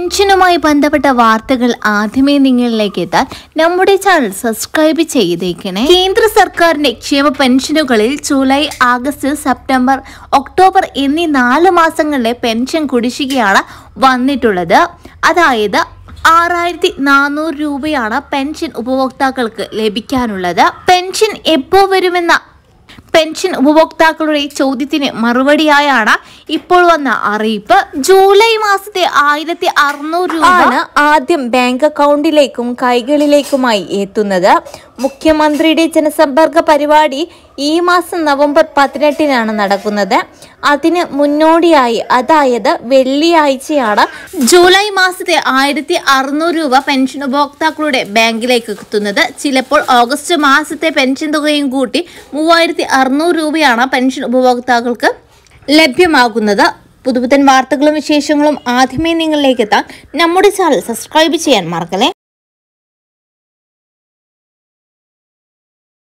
പെൻഷനുമായി ബന്ധപ്പെട്ട വാർത്തകൾ ആദ്യമേ നിങ്ങളിലേക്ക് എത്താൻ നമ്മുടെ ചാനൽ സബ്സ്ക്രൈബ് ചെയ്തേക്കണേ കേന്ദ്ര സർക്കാരിന്റെ ക്ഷേമ പെൻഷനുകളിൽ ജൂലൈ ആഗസ്റ്റ് സെപ്റ്റംബർ ഒക്ടോബർ എന്നീ നാല് മാസങ്ങളിലെ പെൻഷൻ കുടിശ്ശികയാണ് വന്നിട്ടുള്ളത് അതായത് ആറായിരത്തി നാനൂറ് രൂപയാണ് പെൻഷൻ ഉപഭോക്താക്കൾക്ക് ലഭിക്കാനുള്ളത് പെൻഷൻ എപ്പോ വരുമെന്ന പെൻഷൻ ഉപഭോക്താക്കളുടെ ചോദ്യത്തിന് മറുപടിയായാണ് ഇപ്പോൾ വന്ന അറിയിപ്പ് ജൂലൈ മാസത്തെ ആയിരത്തി അറുന്നൂറ് രൂപ ആണ് ആദ്യം ബാങ്ക് അക്കൗണ്ടിലേക്കും കൈകളിലേക്കുമായി എത്തുന്നത് മുഖ്യമന്ത്രിയുടെ ജനസമ്പർക്ക പരിപാടി ഈ മാസം നവംബർ പതിനെട്ടിനാണ് നടക്കുന്നത് അതിന് മുന്നോടിയായി അതായത് വെള്ളിയാഴ്ചയാണ് ജൂലൈ മാസത്തെ ആയിരത്തി അറുന്നൂറ് രൂപ പെൻഷൻ ഉപഭോക്താക്കളുടെ ബാങ്കിലേക്ക് എത്തുന്നത് ചിലപ്പോൾ ഓഗസ്റ്റ് മാസത്തെ പെൻഷൻ തുകയും കൂട്ടി മൂവായിരത്തി അറുന്നൂറ് രൂപയാണ് പെൻഷൻ ഉപഭോക്താക്കൾക്ക് ലഭ്യമാകുന്നത് പുതുപുത്തൻ വാർത്തകളും വിശേഷങ്ങളും ആദ്യമേ നിങ്ങളിലേക്ക് എത്താൻ നമ്മുടെ ചാനൽ സബ്സ്ക്രൈബ് ചെയ്യാൻ മറക്കല്ലേ